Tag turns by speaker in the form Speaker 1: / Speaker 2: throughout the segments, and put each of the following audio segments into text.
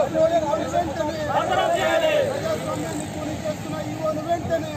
Speaker 1: ఈవోను వెంటనే ప్రజాస్వామ్యాన్ని కూని చేస్తున్న ఈవోను వెంటనే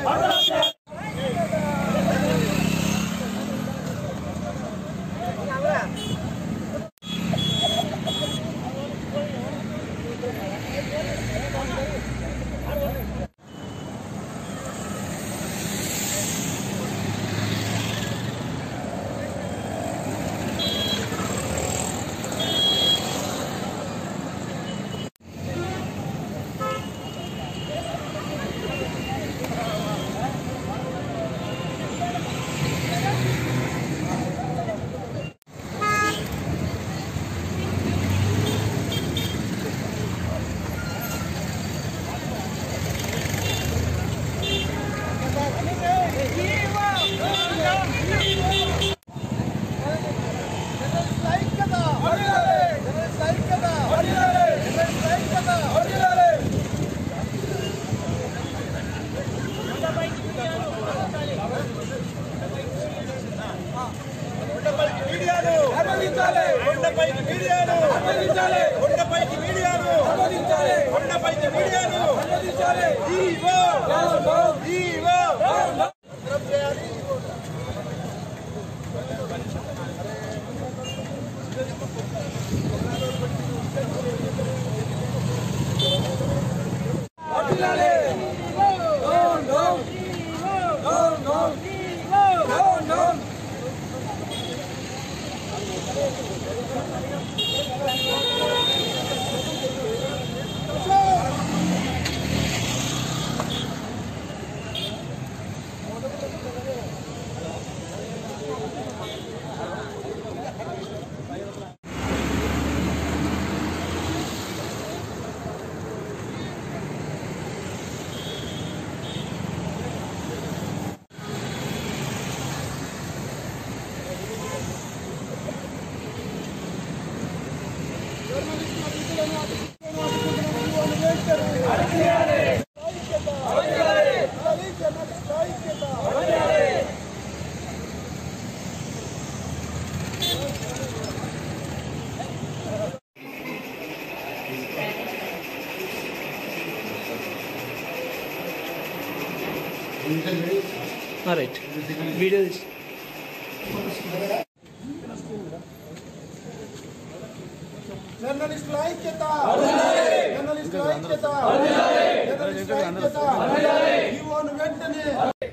Speaker 2: కొండపైకి మీడియాను కొండపైకి మీడియాను కొండపైకి మీడియాను ఈవో ఈవో
Speaker 3: రైట్ వీడియో తీసి
Speaker 1: జర్నలిస్టుల ఐక్యత జర్నలిస్టుల ఐక్యత జర్నలిస్టుల ఐక్యత ఈవోను వెంటనే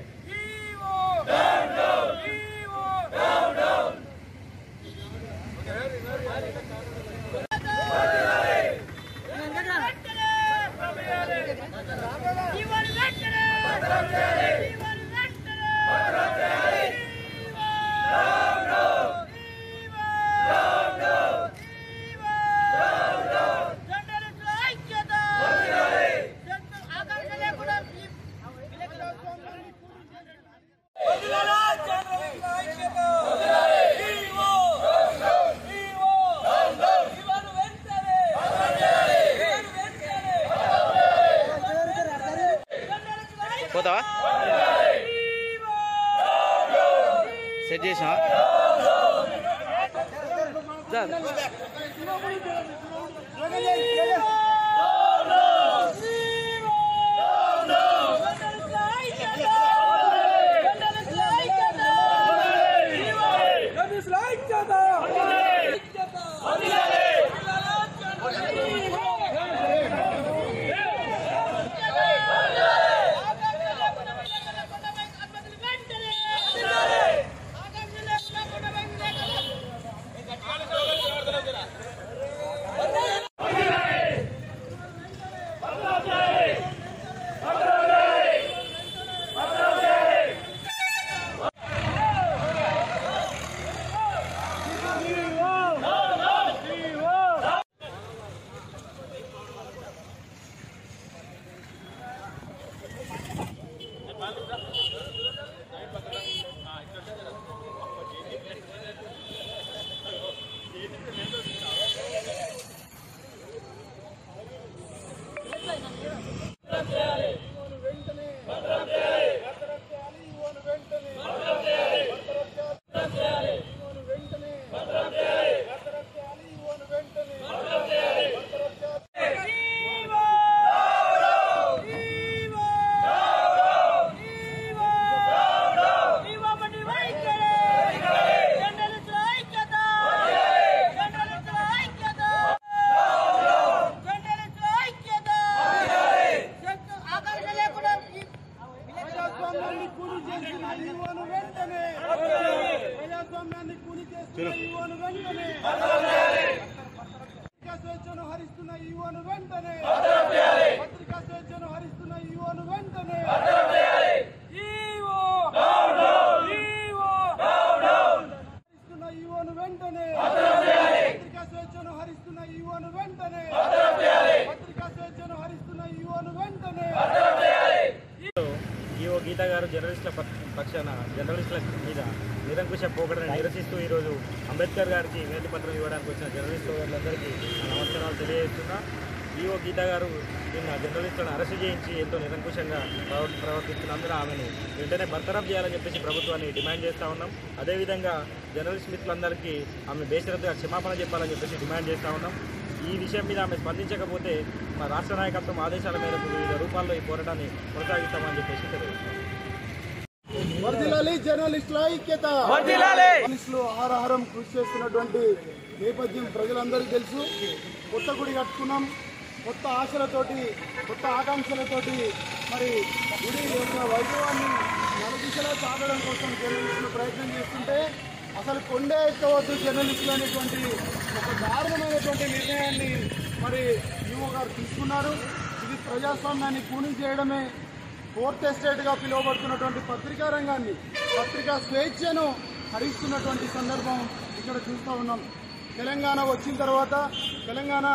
Speaker 3: పోతావా సెట్ చేసినా
Speaker 4: Hey!
Speaker 1: ఈవోను వెంటనే ప్రజాస్వామ్యాన్ని కూని చేస్తున్న ఈవోను వెంటనే పత్రికా స్వేచ్ఛను హరిస్తున్న ఈవోను వెంటనే పత్రికా స్వేచ్ఛను హరిస్తున్న ఈవోను వెంటనే హరిస్తున్న ఈవోను వెంటనే పత్రికా స్వేచ్ఛను హరిస్తున్న ఈవోను వెంటనే పత్రికా స్వేచ్ఛను హరిస్తున్న ఈవోను వెంటనే
Speaker 4: ఈఓ గీత గారు జర్నలిస్టుల పక్- పక్షాన జర్నలిస్టుల మీద నిరంకుశ పోకడని నిరసిస్తూ ఈరోజు అంబేద్కర్ గారికి వినతి పత్రం ఇవ్వడానికి వచ్చిన జర్నలిస్ట్ సోదరులందరికీ నా నమస్కారాలు తెలియజేస్తున్నా ఈఓ గీత గారు నిన్న జర్నలిస్టులను అరెస్ట్ చేయించి ఎంతో నిరంకుశంగా ప్రవ- ప్రవర్తిస్తున్నందున ఆమెను వెంటనే బర్తరఫ్ చేయాలని చెప్పేసి ప్రభుత్వాన్ని డిమాండ్ చేస్తూ ఉన్నాం అదేవిధంగా జర్నలిస్ట్ మిత్రులందరికీ ఆమె బేషరతుగా క్షమాపణ చెప్పాలని చెప్పేసి డిమాండ్ చేస్తూ ఉన్నాం ఈ విషయం మీద ఆమె స్పందించకపోతే మా రాష్ట్ర నాయకత్వం ఆదేశాల మేరకు వివిధ రూపాల్లో ఈ పోరాటాన్ని కొనసాగిస్తామని చెప్పేసి తెలియజేస్తాం
Speaker 1: వర్ధిల్లాలి జర్నలిస్టుల ఐక్యత జర్నలిస్టులు ఆహారం కృషి చేస్తున్నటువంటి నేపథ్యం ప్రజలందరికీ తెలుసు కొత్త గుడి కట్టుకున్నాం కొత్త ఆశలతోటి కొత్త ఆకాంక్షలతోటి మరి గుడి యొక్క వైభవాన్ని నలుదిశలా సాగడం కోసం జర్నలిస్టులు ప్రయత్నం చేస్తుంటే అసలు కొండే ఎక్కవద్దు జర్నలిస్టులు అనేటువంటి ఒక దారుణమైనటువంటి నిర్ణయాన్ని మరి యువ గారు తీసుకున్నారు ఇది ప్రజాస్వామ్యాన్ని కూని చేయడమే ఫోర్త్ ఎస్టేట్ గా పిలువబడుతున్నటువంటి పత్రికా రంగాన్ని పత్రికా స్వేచ్ఛను హరిస్తున్నటువంటి సందర్భం ఇక్కడ చూస్తూ ఉన్నాం తెలంగాణ వచ్చిన తర్వాత తెలంగాణ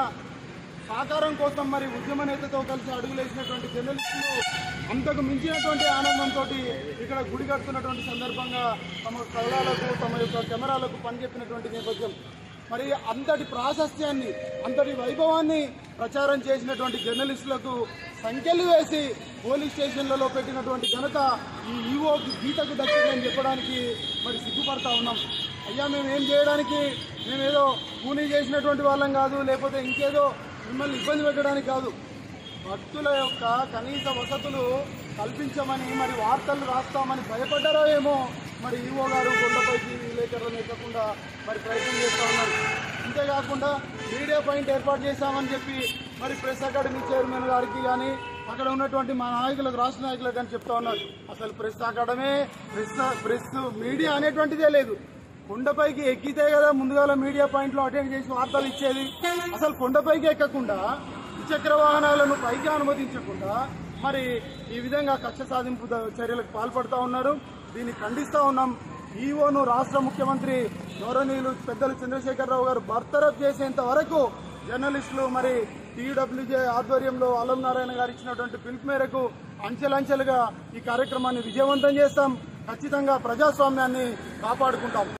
Speaker 1: సాకారం కోసం మరి ఉద్యమ నేతతో కలిసి అడుగులేసినటువంటి జర్నలిస్టులు అంతకు మించినటువంటి ఆనందంతో ఇక్కడ గుడి కడుతున్నటువంటి సందర్భంగా తమ కళ్ళాలకు తమ యొక్క కెమెరాలకు పనిచెప్పినటువంటి నేపథ్యం మరి అంతటి ప్రాశస్త్యాన్ని అంతటి వైభవాన్ని ప్రచారం చేసినటువంటి జర్నలిస్టులకు సంఖ్యలు వేసి పోలీస్ స్టేషన్లలో పెట్టినటువంటి ఘనత ఈ ఈవో గీతకు దక్కిందని చెప్పడానికి మరి సిగ్గుపడతా ఉన్నాం అయ్యా మేము ఏం చేయడానికి మేమేదో కూలీ చేసినటువంటి వాళ్ళం కాదు లేకపోతే ఇంకేదో మిమ్మల్ని ఇబ్బంది పెట్టడానికి కాదు భక్తుల యొక్క కనీస వసతులు కల్పించమని మరి వార్తలు రాస్తామని భయపడ్డారో ఏమో మరి ఈవో గారు కొండపైకి విలేకరులను ఎక్కకుండా మరి ప్రయత్నం చేస్తూ ఉన్నారు అంతేకాకుండా మీడియా పాయింట్ ఏర్పాటు చేశామని చెప్పి మరి ప్రెస్ అకాడమీ చైర్మన్ గారికి కానీ అక్కడ ఉన్నటువంటి మా నాయకులకు రాష్ట్ర నాయకులకు కానీ చెప్తా ఉన్నారు అసలు press academy press press media అనేటువంటిదే లేదు కొండపైకి ఎక్కితే కదా ముందుగా మీడియా పాయింట్ లో అటెండ్ చేసి వార్తలు ఇచ్చేది అసలు కొండపైకి ఎక్కకుండా ద్విచక్ర వాహనాలను పైకి అనుమతించకుండా మరి ఈ విధంగా కక్ష సాధింపు ద- చర్యలకు పాల్పడుతూ ఉన్నారు దీన్ని ఖండిస్తా ఉన్నాం ఈఓను రాష్ట్ర ముఖ్యమంత్రి గౌరవనీయులు పెద్దలు చంద్రశేఖరరావు గారు బర్తరఫ్ చేసేంత వరకు జర్నలిస్టులు మరి టీడబ్ల్యూజే ఆధ్వర్యంలో అల్లం నారాయణ గారు ఇచ్చినటువంటి పిలుపు మేరకు అంచెలంచెలుగా ఈ కార్యక్రమాన్ని విజయవంతం చేస్తాం ఖచ్చితంగా ప్రజాస్వామ్యాన్ని కాపాడుకుంటాం